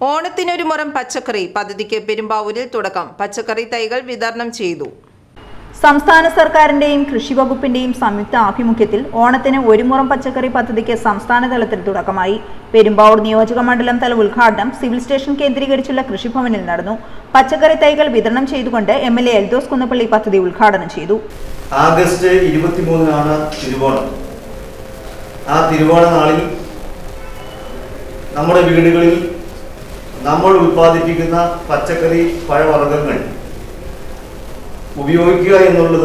ഓണത്തിനൊരു മുറം പച്ചക്കറി പദ്ധതിക്ക് പെരുമ്പാവൂരിൽ തുടക്കം പച്ചക്കറി തൈകൾ വിതരണം ചെയ്തു സംസ്ഥാന സർക്കാരിന്റെയും കൃഷി വകുപ്പിന്റെയും സംയുക്ത ആഭിമുഖ്യത്തിൽ ഓണത്തിന് ഒരു മുറം പച്ചക്കറി പദ്ധതിക്ക് സംസ്ഥാന തലത്തിൽ തുടക്കമായി പെരുമ്പാവൂർ നിയോജക മണ്ഡലം തല ഉദ്ഘാടനം സിവിൽ സ്റ്റേഷൻ കേന്ദ്രീകരിച്ചുള്ള കൃഷിഭവനിൽ നടന്നു പച്ചക്കറി തൈകൾ വിതരണം ചെയ്തുകൊണ്ട് M L A Eldhose Kunnappilly പദ്ധതി ഉദ്ഘാടനം ചെയ്തു ആഗസ്റ്റ് ഇരുപത്തിമൂന്നിനാണ് തിരുവോണം ആ തിരുവോണ നാളിൽ നമ്മുടെ വീടുകളിൽ നമ്മൾ ഉൽപ്പാദിപ്പിക്കുന്ന പച്ചക്കറി പഴവർഗ്ഗങ്ങൾ ഉപയോഗിക്കുക എന്നുള്ളത്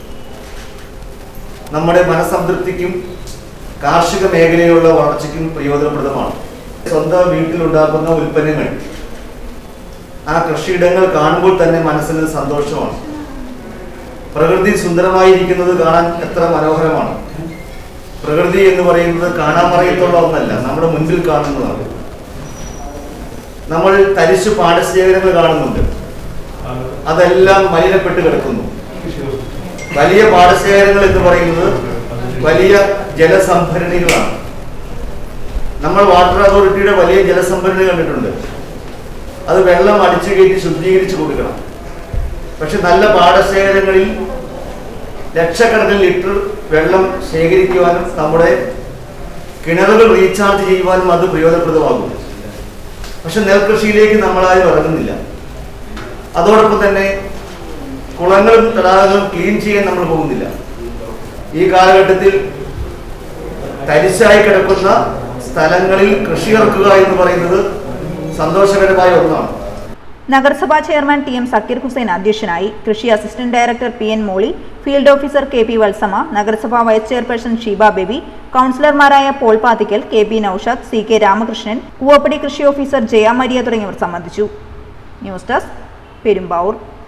നമ്മുടെ മനസംതൃപ്തിക്കും കാർഷിക മേഖലയിലുള്ള വളർച്ചയ്ക്കും പ്രയോജനപ്രദമാണ് സ്വന്തം വീട്ടിലുണ്ടാക്കുന്ന ഉൽപ്പന്നങ്ങൾ ആ കൃഷിയിടങ്ങൾ കാണുമ്പോൾ തന്നെ മനസ്സിന് സന്തോഷമാണ് പ്രകൃതി സുന്ദരമായിരിക്കുന്നത് കാണാൻ എത്ര മനോഹരമാണ് പ്രകൃതി എന്ന് പറയുന്നത് കാണാൻ പറയത്തുള്ള ഒന്നല്ല നമ്മുടെ മുൻപിൽ കാണുന്നതാണ് നമ്മൾ തരിശു പാടശേഖരങ്ങൾ കാണുന്നുണ്ട് അതെല്ലാം മലിനപ്പെട്ട് കിടക്കുന്നു വലിയ പാടശേഖരങ്ങൾ എന്ന് പറയുന്നത് വലിയ ജലസംഭരണികളാണ് നമ്മൾ വാട്ടർ അതോറിറ്റിയുടെ വലിയ ജലസംഭരണി കണ്ടിട്ടുണ്ട് അത് വെള്ളം അടിച്ചു കയറ്റി ശുദ്ധീകരിച്ചു കൊടുക്കണം പക്ഷെ നല്ല പാടശേഖരങ്ങളിൽ ലക്ഷക്കണക്കിന് ലിറ്റർ വെള്ളം ശേഖരിക്കുവാനും നമ്മുടെ കിണറുകൾ റീചാർജ് ചെയ്യുവാനും അത് പ്രയോജനപ്രദമാകും പക്ഷെ നെൽകൃഷിയിലേക്ക് നമ്മളാരും ഇറങ്ങുന്നില്ല അതോടൊപ്പം തന്നെ കുളങ്ങളും തടാകങ്ങളും ക്ലീൻ ചെയ്യാൻ നമ്മൾ പോകുന്നില്ല ഈ കാലഘട്ടത്തിൽ തരിശായി കിടക്കുന്ന സ്ഥലങ്ങളിൽ കൃഷി ഇറക്കുക എന്ന് പറയുന്നത് സന്തോഷകരമായ ഒന്നാണ് നഗരസഭാ chairman T M Sakkeer Hussain അധ്യക്ഷനായി കൃഷി assistant director P N Molly field officer K P Valsama നഗരസഭാ വൈസ് ചെയർപേഴ്സൺ ഷീബ ബേബി കൗൺസിലർമാരായ Paul Pathikkal K P Noushad C K Ramakrishnan Koovappady കൃഷി ഓഫീസർ ജയ മരിയ തുടങ്ങിയവർ സംബന്ധിച്ചു ന്യൂസ് ഡെസ്ക് പെരുമ്പാവൂർ